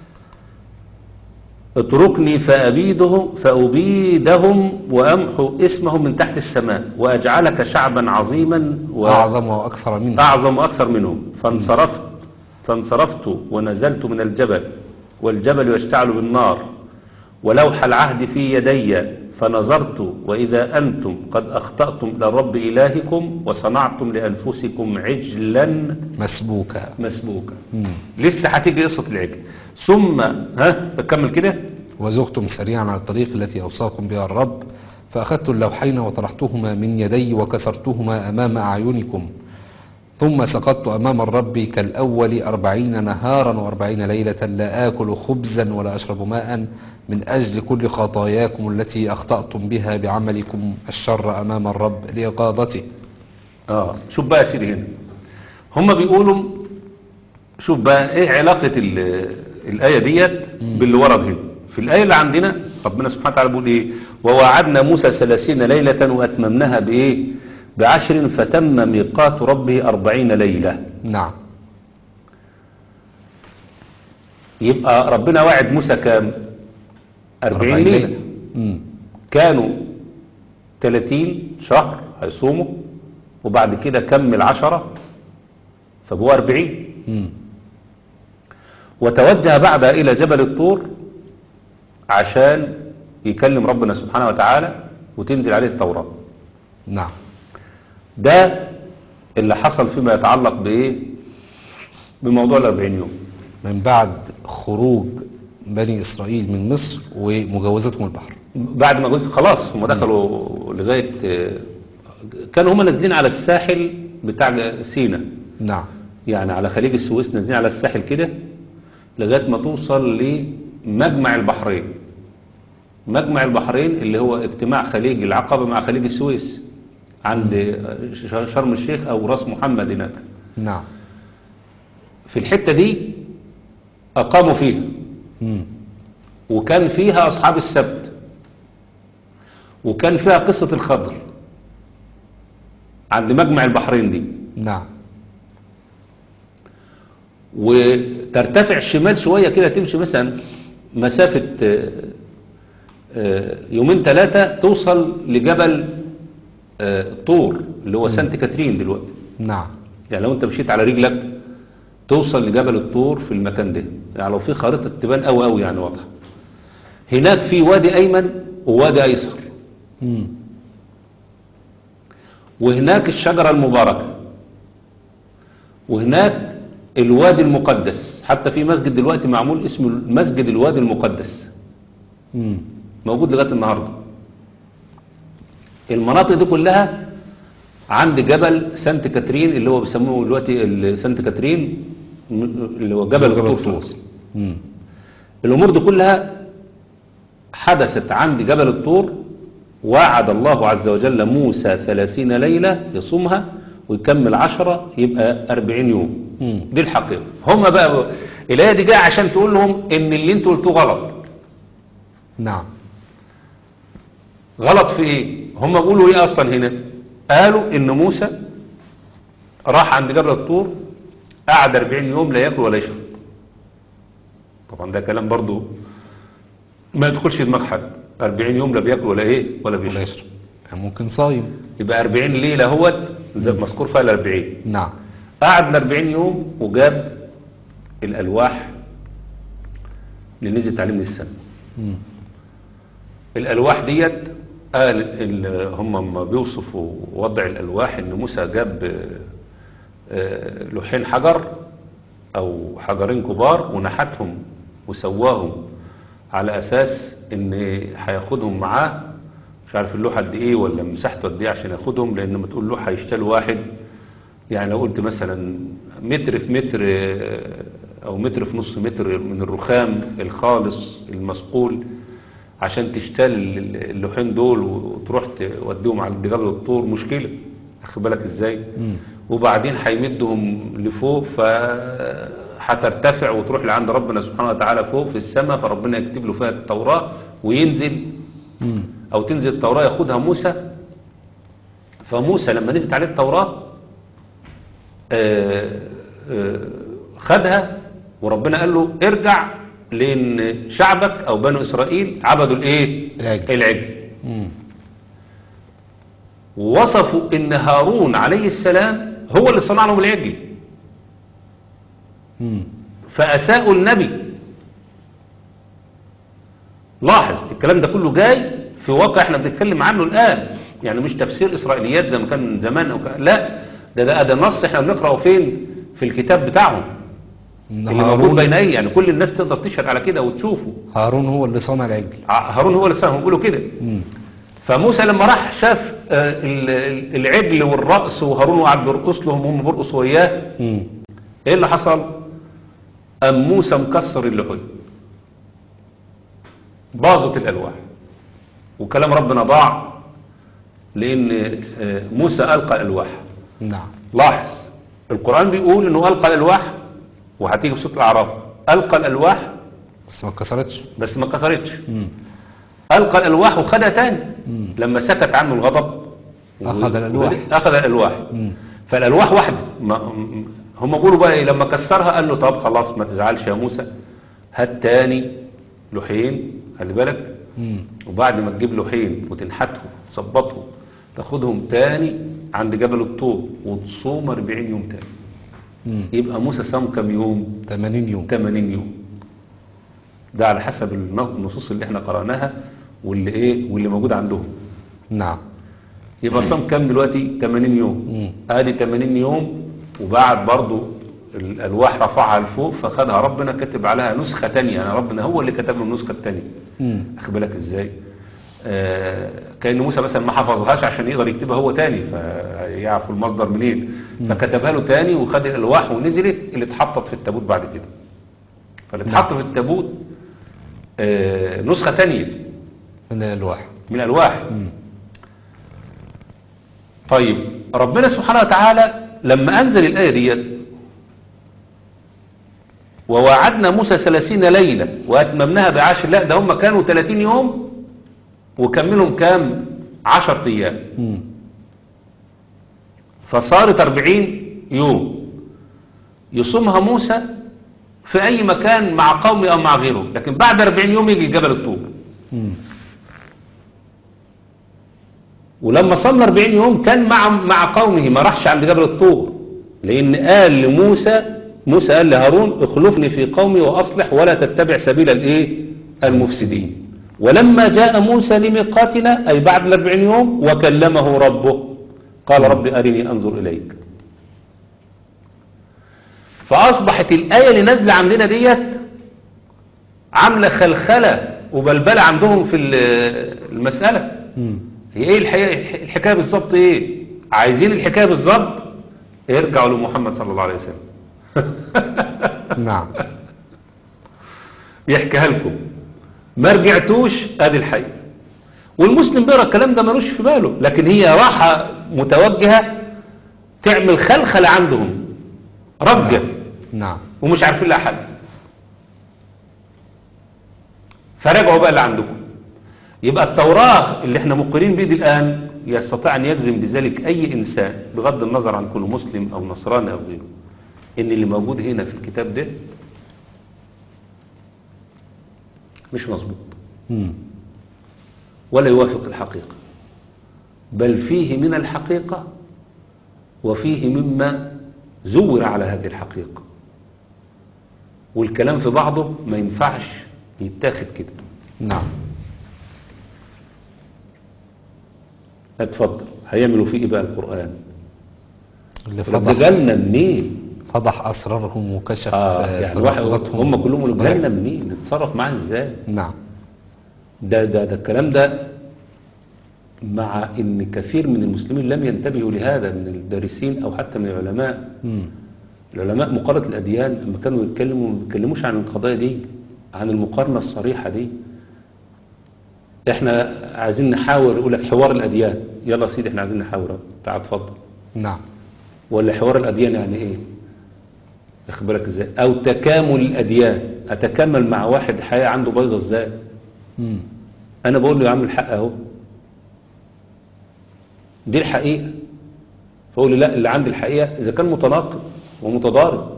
اتركني فأبيده فأبيدهم وأمحو اسمهم من تحت السماء وأجعلك شعبا عظيما أعظم وأكثر منه أعظم وأكثر منهم فانصرفت فانصرفت ونزلت من الجبل والجبل يشتعل بالنار ولوح العهد في يدي فنظرت وإذا أنتم قد أخطأتم إلى الرب إلهكم وصنعتم لأنفسكم عجلا مسبوكا مسبوكا مم. لسه هتيجي قصة العجل ثم ها بكمل كده وزغتم سريعا على الطريق التي أوصاكم بها الرب فأخذت اللوحين وطرحتهما من يدي وكسرتهما أمام أعينكم ثم سقطت أمام الرب كالأول أربعين نهارا وأربعين ليلة لا آكل خبزا ولا أشرب ماء من أجل كل خطاياكم التي أخطأتم بها بعملكم الشر أمام الرب لإغاظته اه شوف بقى يا سيدي هنا هم بيقولوا شوف بقى ايه علاقة ال- الآية ديت باللي ورد هنا في الآية اللي عندنا ربنا سبحانه وتعالى بيقول ايه ووعدنا موسى ثلاثين ليلة وأتممناها بإيه بعشر فتم ميقات ربه أربعين ليلة نعم يبقى ربنا وعد موسى كام أربعين ليلة مم. كانوا 30 شهر هيصوموا وبعد كده كمل عشرة فبقوا 40 مم. وتوجه بعدها إلى جبل الطور عشان يكلم ربنا سبحانه وتعالى وتنزل عليه التوراة نعم ده اللي حصل فيما يتعلق بإيه بموضوع الأربعين يوم من بعد خروج بني إسرائيل من مصر ومجاوزتهم البحر بعد ما قلت خلاص هم دخلوا لغاية آه، كانوا هم نازلين على الساحل بتاع سينا نعم يعني على خليج السويس نازلين على الساحل كده لغاية ما توصل لمجمع البحرين مجمع البحرين اللي هو اجتماع خليج العقبة مع خليج السويس عند ش- شرم الشيخ أو راس محمد هناك نعم في الحتة دي أقاموا فيها مم. وكان فيها أصحاب السبت وكان فيها قصة الخضر عند مجمع البحرين دي نعم وترتفع شمال شوية كده تمشي مثلا مسافة آه، آه، يومين ثلاثة توصل لجبل آه، طور اللي هو سانت كاترين دلوقتي نعم يعني لو انت مشيت على رجلك توصل لجبل الطور في المكان ده يعني لو في خريطة تبان قوي قوي يعني واضحة هناك في وادي أيمن ووادي أيسر مم. وهناك الشجرة المباركة وهناك الوادي المقدس حتى في مسجد دلوقتي معمول اسمه مسجد الوادي المقدس مم. موجود لغاية النهاردة المناطق دي كلها عند جبل سانت كاترين اللي هو بيسموه دلوقتي ال- سانت كاترين م- اللي هو جبل جبل الطور في الطور. مصر. مم. الأمور دي كلها حدثت عند جبل الطور وعد الله عز وجل موسى ثلاثين ليلة يصومها ويكمل عشرة يبقى أربعين يوم مم. دي الحقيقة هم بقى الآية دي جاية عشان تقول لهم إن اللي انتوا قلتوه غلط نعم غلط في ايه هم بيقولوا ايه اصلا هنا قالوا ان موسى راح عند جبل الطور قعد 40 يوم لا ياكل ولا يشرب طبعا ده كلام برضو ما يدخلش دماغ حد 40 يوم لا بياكل ولا ايه ولا ولا بيشرب يشرب يعني ممكن صايم يبقى 40 ليله هوت زي ما مذكور فيها ال 40 نعم قعد ال 40 يوم وجاب الالواح اللي نزلت عليه من السماء مم. الألواح ديت قال ال- هم ما بيوصفوا وضع الألواح إن موسى جاب آه، آه، لوحين حجر أو حجرين كبار ونحتهم وسواهم على أساس إن هياخدهم معاه مش عارف اللوحة قد إيه ولا مساحته قد إيه عشان ياخدهم لأن لما تقول لوحة يشتري واحد يعني لو قلت مثلا متر في متر آه، أو متر في نص متر من الرخام الخالص المصقول عشان تشتري ال- اللوحين دول وتروح توديهم على جبل الطور مشكلة أخد بالك إزاي مم. وبعدين هيمدهم لفوق فهترتفع وتروح لعند ربنا سبحانه وتعالى فوق في السماء فربنا يكتب له فيها التوراة وينزل مم. أو تنزل التوراة ياخدها موسى فموسى لما نزلت عليه التوراة آه، آه، خدها وربنا قال له ارجع لأن شعبك أو بنو إسرائيل عبدوا الإيه؟ العجل. العجل مم. ووصفوا ان هارون عليه السلام هو اللي صنع لهم العجل مم. فاساءوا النبي لاحظ الكلام ده كله جاي في واقع احنا بنتكلم عنه الان يعني مش تفسير اسرائيليات زي ما كان زمان او كان لا ده ده, ده نص احنا بنقراه فين في الكتاب بتاعهم إن اللي موجود هارون بين ايه يعني كل الناس تقدر تشهد على كده وتشوفه هارون هو اللي صنع العجل ع- هارون هو اللي صنع بيقولوا كده مم. فموسى لما راح شاف آه، ال- ال- العجل والرأس وهارون وقعد بيرقص لهم هم بيرقصوا وياه مم. ايه اللي حصل ام موسى مكسر اللحوم باظت الالواح وكلام ربنا ضاع لان آه، موسى القى الالواح نعم لاحظ القران بيقول انه القى الالواح وهتيجي في سوره الاعراف القى الالواح بس ما اتكسرتش بس ما كسرتش مم. القى الالواح وخدها تاني مم. لما سكت عنه الغضب أخذ الألواح. اخذ الالواح مم. فالالواح واحده ما م- هم بيقولوا بقى إيه لما كسرها قال له طب خلاص ما تزعلش يا موسى هات تاني لوحين خلي بالك مم. وبعد ما تجيب لوحين وتنحتهم تظبطهم تاخدهم تاني عند جبل الطور وتصوم 40 يوم تاني مم. يبقى موسى صام كام يوم 80 يوم 80 يوم ده على حسب الن- النصوص اللي احنا قرأناها واللي ايه واللي موجود عندهم نعم يبقى صام كام دلوقتي 80 يوم مم. ادي 80 يوم وبعد برضو الالواح رفعها لفوق فخدها ربنا كتب عليها نسخة تانية يعني ربنا هو اللي كتب له النسخة التانية مم. اخد بالك ازاي آه كأن موسى مثلا ما حفظهاش عشان يقدر يكتبها هو تاني فيعرف المصدر منين فكتبها له تاني وخد الالواح ونزلت اللي اتحطت في التابوت بعد كده فاللي اتحط في التابوت آه نسخة تانية من الألواح من الالواح مم. طيب ربنا سبحانه وتعالى لما أنزل الآية ديت ووعدنا موسى ثلاثين ليلة وأتممناها بعشر لا ده هم كانوا 30 يوم وكملهم كام عشر أيام مم. فصارت 40 يوم يصومها موسى في أي مكان مع قومه أو مع غيره لكن بعد 40 يوم يجي جبل الطور مم. ولما صلى 40 يوم كان مع مع قومه ما راحش عند جبل الطور لان قال لموسى موسى قال لهارون اخلفني في قومي واصلح ولا تتبع سبيل الايه المفسدين ولما جاء موسى لميقاتنا اي بعد ال 40 يوم وكلمه ربه قال رب أرني أنظر إليك فأصبحت الآية اللي نازلة عندنا ديت عاملة خلخلة وبلبلة عندهم في ال- المسألة مم. هي ايه الحقيقة الحكاية بالظبط ايه عايزين الحكاية بالظبط ارجعوا لمحمد صلى الله عليه وسلم نعم يحكيها لكم ما رجعتوش ادي الحقيقة والمسلم بيقرا الكلام ده ملوش في باله لكن هي راحة متوجهة تعمل خلخلة عندهم رجة نعم ومش عارفين لها حل فرجعوا بقى اللي عندكم يبقى التوراة اللي احنا مقرين بيه دي الآن يستطيع أن يجزم بذلك أي إنسان بغض النظر عن كونه مسلم أو نصراني أو غيره إن اللي موجود هنا في الكتاب ده مش مظبوط مم. ولا يوافق الحقيقة بل فيه من الحقيقة وفيه مما زور على هذه الحقيقة والكلام في بعضه ما ينفعش يتاخد كده نعم اتفضل هيعملوا فيه ايه بقى القرآن اللي فضح رجالنا منين فضح أسرارهم وكشف اه آه، يعني واحد تناقضاتهم هم كلهم يقولوا وفضائحهم. رجالنا منين نتصرف معاه ازاي نعم ده ده ده الكلام ده مع ان كثير من المسلمين لم ينتبهوا لهذا من الدارسين او حتى من العلماء مم. العلماء مقارنة الأديان لما كانوا يتكلموا ما بيتكلموش عن القضايا دي عن المقارنة الصريحة دي احنا عايزين نحاور يقول لك حوار الأديان يلا يا سيدي احنا عايزين نحاور أهو. تعال اتفضل نعم ولا حوار الأديان يعني ايه واخد بالك ازاي او تكامل الأديان اتكامل مع واحد حياة عنده بايظة ازاي مم. انا بقول له يا عم الحق اهو دي الحقيقة فقول لي لا اللي عندي الحقيقة اذا كان متناقض ومتضارب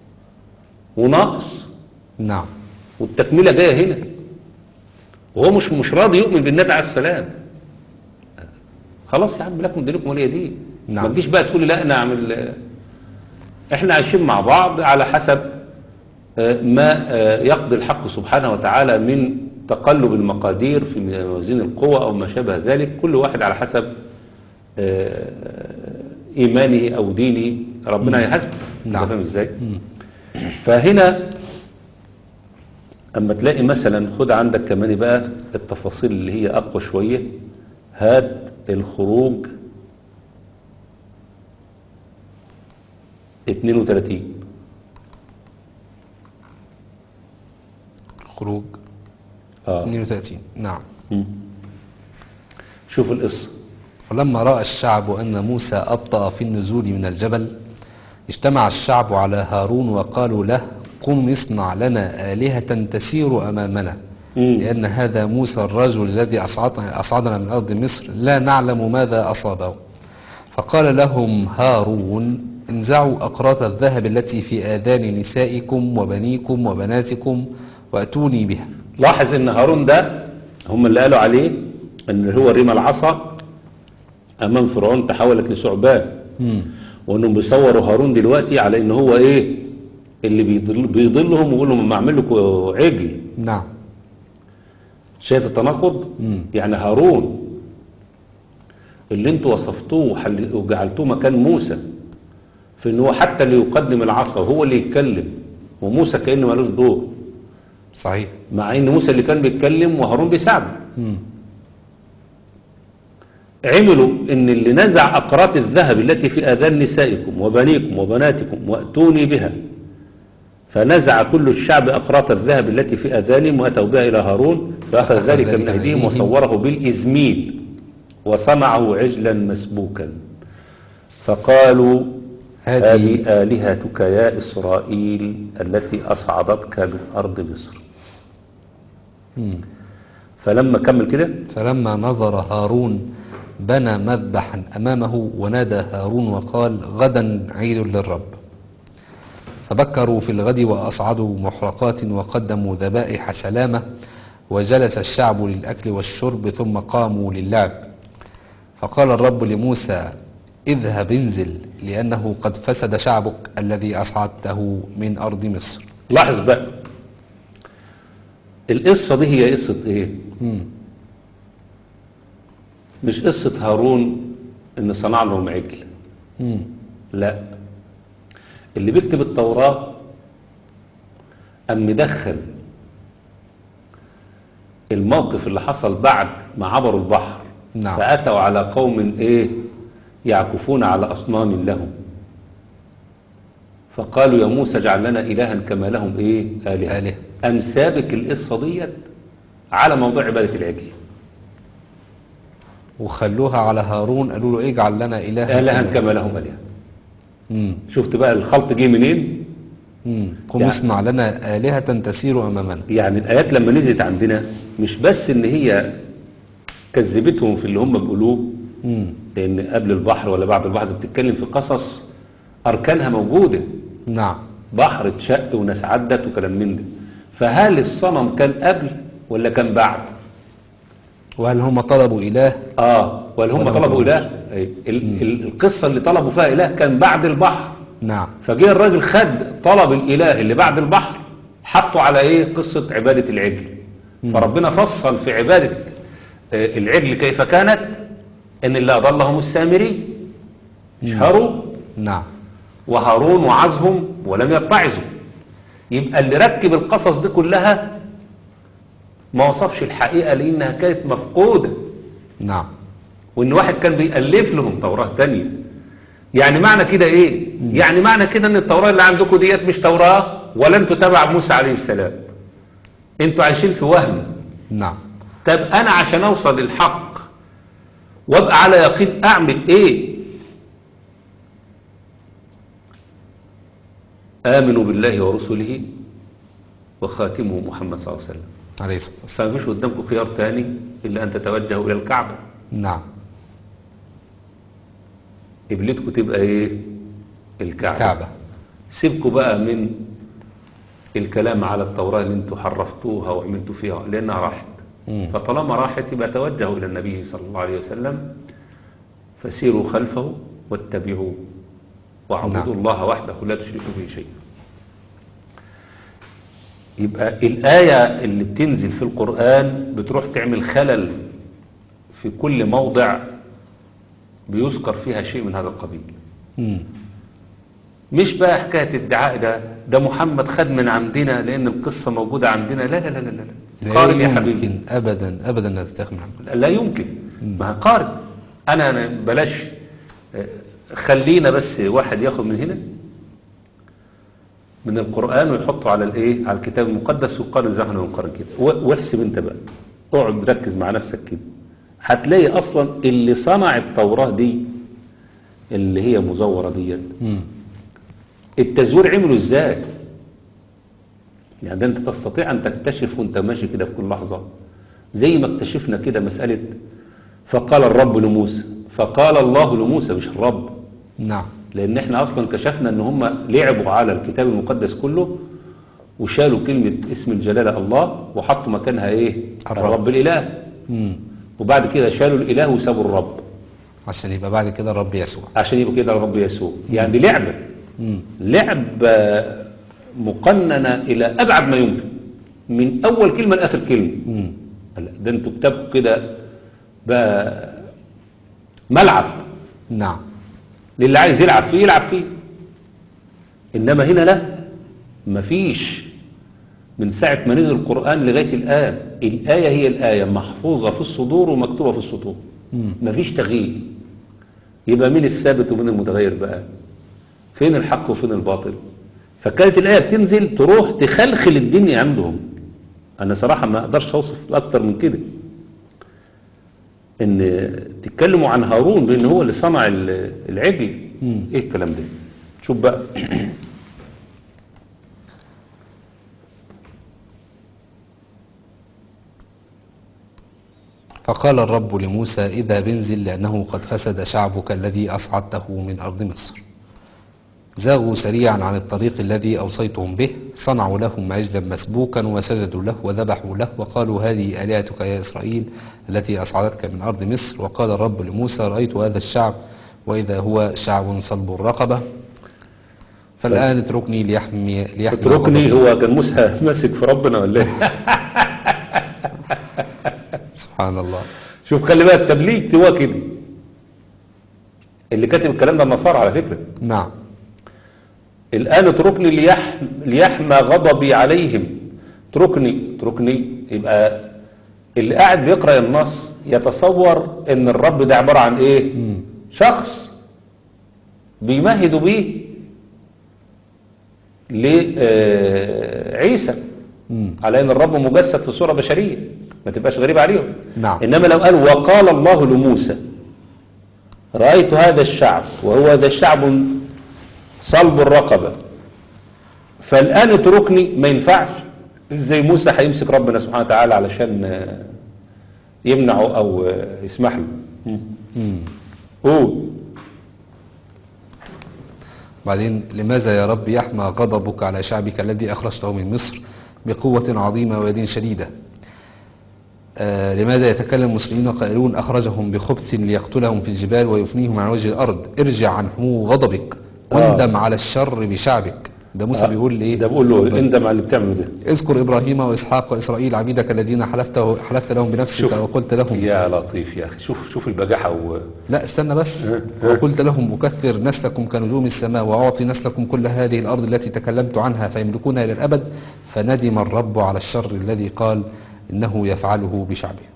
وناقص نعم والتكملة جاية هنا وهو مش مش راضي يؤمن بالنبي عليه السلام خلاص يا عم لكم دينكم ولي دين نعم. ما تجيش بقى تقول لي لا انا اعمل احنا عايشين مع بعض على حسب آه، ما آه، يقضي الحق سبحانه وتعالى من تقلب المقادير في موازين القوى او ما شابه ذلك كل واحد على حسب آه، ايمانه او دينه ربنا يحاسبه نعم. أنت فاهم ازاي مم. فهنا اما تلاقي مثلا خد عندك كمان بقى التفاصيل اللي هي اقوى شوية هات الخروج 32 خروج اه 32 نعم مم. شوف القصة ولما رأى الشعب أن موسى أبطأ في النزول من الجبل اجتمع الشعب على هارون وقالوا له قم اصنع لنا آلهة تسير أمامنا مم. لأن هذا موسى الرجل الذي أصعدنا, أصعدنا من أرض مصر لا نعلم ماذا أصابه فقال لهم هارون انزعوا أقراط الذهب التي في آذان نسائكم وبنيكم وبناتكم وأتوني بها لاحظ ان هارون ده هم اللي قالوا عليه ان هو رمى العصا امام فرعون تحولت لثعبان مم. وانهم بيصوروا هارون دلوقتي على ان هو ايه اللي بيضل بيضلهم ويقول لهم اما اعمل لكم عجل نعم شايف التناقض مم. يعني هارون اللي انتوا وصفتوه وحل- وجعلتوه مكان موسى في ان هو حتى اللي يقدم العصا وهو اللي يتكلم وموسى كانه ملوش دور صحيح مع ان موسى اللي كان بيتكلم وهارون بيساعده مم. عملوا ان اللي نزع اقراط الذهب التي في اذان نسائكم وبنيكم وبناتكم واتوني بها فنزع كل الشعب اقراط الذهب التي في اذانهم واتوا بها الى هارون فاخذ فأخذ ذلك ذلك من من ايديهم أيديهم. وصوره بالازميل وصنعه عجلا مسبوكا فقالوا هذه هذه آلهتك يا إسرائيل التي أصعدتك من أرض مصر مم. فلما كمل كده فلما نظر هارون بنى مذبحا أمامه ونادى هارون وقال غدا عيد للرب فبكروا في الغد وأصعدوا محرقات وقدموا ذبائح سلامة وجلس الشعب للأكل والشرب ثم قاموا للعب فقال الرب لموسى اذهب انزل لأنه قد فسد شعبك الذي أصعدته من أرض مصر لاحظ بقى القصة دي هي قصة ايه مم. مش قصة هارون ان صنع لهم عجل مم. لا اللي بيكتب التوراة أم مدخل الموقف اللي حصل بعد ما عبروا البحر نعم. فأتوا على قوم إيه يعكفون على أصنام لهم فقالوا يا موسى اجعل لنا إلها كما لهم إيه آلهة آلهة. أم سابك القصة ديت على موضوع عبادة العجل وخلوها على هارون قالوا له اجعل لنا إلها آلهة كما- كما لهم آلهة مم. شفت بقى الخلط جه منين مم. قم يعني- اصنع لنا آلهة تسير أمامنا يعني الآيات لما نزلت عندنا مش بس إن هي كذبتهم في اللي هم بيقولوه مم. لأن قبل البحر ولا بعد البحر بتتكلم في قصص أركانها موجودة نعم بحر اتشق وناس عدت وكلام من ده فهل الصنم كان قبل ولا كان بعد؟ وهل هم طلبوا إله آه ولا هم ولا طلبوا ما إله؟ أي، ال- ال- القصة اللي طلبوا فيها إله كان بعد البحر نعم فجاء الراجل خد طلب الاله اللي بعد البحر حطه على ايه قصة عبادة العجل فربنا فصل في عبادة آه، العجل كيف كانت ان اللي اضلهم السامري اشهروا نعم وهارون وعزهم ولم يتعظوا يبقى اللي ركب القصص دي كلها ما وصفش الحقيقة لانها كانت مفقودة نعم وان واحد كان بيألف لهم توراة تانية يعني معنى كده ايه يعني معنى كده ان التوراة اللي عندكم ديت مش توراة ولا انتوا تبع موسى عليه السلام انتوا عايشين في وهم نعم طب انا عشان اوصل للحق وابقى على يقين اعمل ايه امنوا بالله ورسله وخاتمه محمد صلى الله عليه وسلم عليه الصلاة والسلام بس ما فيش قدامكم خيار تاني الا ان تتوجهوا الى الكعبه نعم قبلتكم تبقى ايه الكعبة كعبة سيبكوا بقى من الكلام على التوراة اللي انتوا حرفتوها وعملتوا فيها لانها راحت مم. فطالما راحت يبقى توجهوا الى النبي صلى الله عليه وسلم فسيروا خلفه واتبعوه واعبدوا نعم. الله وحده لا تشركوا به شيئا يبقى الآية اللي بتنزل في القرآن بتروح تعمل خلل في كل موضع بيذكر فيها شيء من هذا القبيل مم. مش بقى حكاية الدعاء ده ده محمد خد من عندنا لأن القصة موجودة عندنا لا لا لا لا لا لا قارن يا حبيبي يمكن أبدا أبدا لا تستغنى عنه لا يمكن ما قارن أنا أنا بلاش آه، خلينا بس واحد ياخد من هنا من القرآن ويحطه على الايه على الكتاب المقدس ويقارن زي ما احنا بنقارن كده و- واحسب انت بقى اقعد ركز مع نفسك كده هتلاقي اصلا اللي صنع التوراة دي اللي هي مزورة ديت مم. التزوير عمله ازاي يعني ده انت تستطيع ان تكتشف وانت ماشي كده في كل لحظة زي ما اكتشفنا كده مسألة فقال الرب لموسى فقال الله لموسى مش الرب نعم لان احنا اصلا كشفنا ان هم لعبوا على الكتاب المقدس كله وشالوا كلمة اسم الجلالة الله وحطوا مكانها ايه الرب. الرب الاله مم. وبعد كده شالوا الاله وسابوا الرب عشان يبقى بعد كده الرب يسوع عشان يبقى كده الرب يسوع يعني دي لعبة مم. لعبة مقننة إلى أبعد ما يمكن من أول كلمة لآخر كلمة مم. هلا ده انتوا كتابكم كده بقى ملعب نعم للي عايز يلعب فيه يلعب فيه إنما هنا لا مفيش من ساعة ما نزل القرآن لغاية الآن الآية هي الآية محفوظة في الصدور ومكتوبة في السطور مم. مفيش تغيير يبقى مين الثابت ومين المتغير بقى فين الحق وفين الباطل فكانت الآية بتنزل تروح تخلخل الدنيا عندهم أنا صراحة ما أقدرش أوصف أكتر من كده إن تتكلموا عن هارون بأن هو اللي صنع ال- العجل مم. إيه الكلام ده شوف بقى فقال الرب لموسى إذا بنزل لأنه قد فسد شعبك الذي أصعدته من أرض مصر زاغوا سريعا عن الطريق الذي أوصيتهم به صنعوا لهم عجلا مسبوكا وسجدوا له وذبحوا له وقالوا هذه آلهتك يا إسرائيل التي أصعدتك من أرض مصر وقال الرب لموسى رأيت هذا الشعب وإذا هو شعب صلب الرقبة فالآن اتركني ليحمي ليحمي اتركني غضبي. هو كان موسى ماسك في ربنا ولا ايه سبحان الله شوف خلي بالك التبليغ هو كده اللي كاتب الكلام ده النصارى على فكرة نعم الآن اتركني ليح... ليحمى غضبي عليهم اتركني اتركني يبقى اللي قاعد بيقرأ النص يتصور ان الرب ده عبارة عن ايه مم. شخص بيمهدوا بيه لعيسى مم. على ان الرب مجسد في صورة بشرية ما تبقاش غريب عليهم نعم. انما لو قال وقال الله لموسى رأيت هذا الشعب وهو ذا الشعب صلب الرقبة فالآن اتركني ما ينفعش ازاي موسى هيمسك ربنا سبحانه وتعالى علشان آه، يمنعه او آه، يسمح له مم. مم. قول بعدين لماذا يا رب يحمى غضبك على شعبك الذي أخرجته من مصر بقوة عظيمة ويد شديدة آه لماذا يتكلم المسلمين قائلون أخرجهم بخبث ليقتلهم في الجبال ويفنيهم عن وجه الأرض ارجع عن حمو غضبك واندم على الشر بشعبك ده موسى آه. بيقول ايه ده بقول له اندم على اللي بتعمله ده اذكر إبراهيم وإسحاق وإسرائيل عبيدك الذين حلفته حلفت لهم بنفسك شوف. وقلت لهم يا لطيف يا اخي شوف شوف البجاحة و... لا استنى بس أه. وقلت لهم أكثر نسلكم كنجوم السماء وأعطي نسلكم كل هذه الأرض التي تكلمت عنها فيملكونها إلى الأبد فندم الرب على الشر الذي قال إنه يفعله بشعبه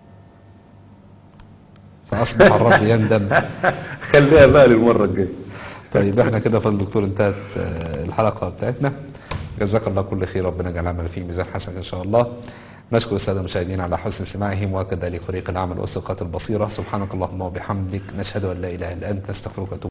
فأصبح الرب يندم خليها بقى للمرة الجاية طيب احنا كده في الدكتور انتهت آه، الحلقة بتاعتنا جزاك الله كل خير ربنا يجعل عمل في ميزان حسن ان شاء الله نشكر السادة المشاهدين على حسن استماعهم وكذلك فريق العمل والثقات البصيرة سبحانك اللهم وبحمدك نشهد أن لا إله إلا أنت نستغفرك ونتوب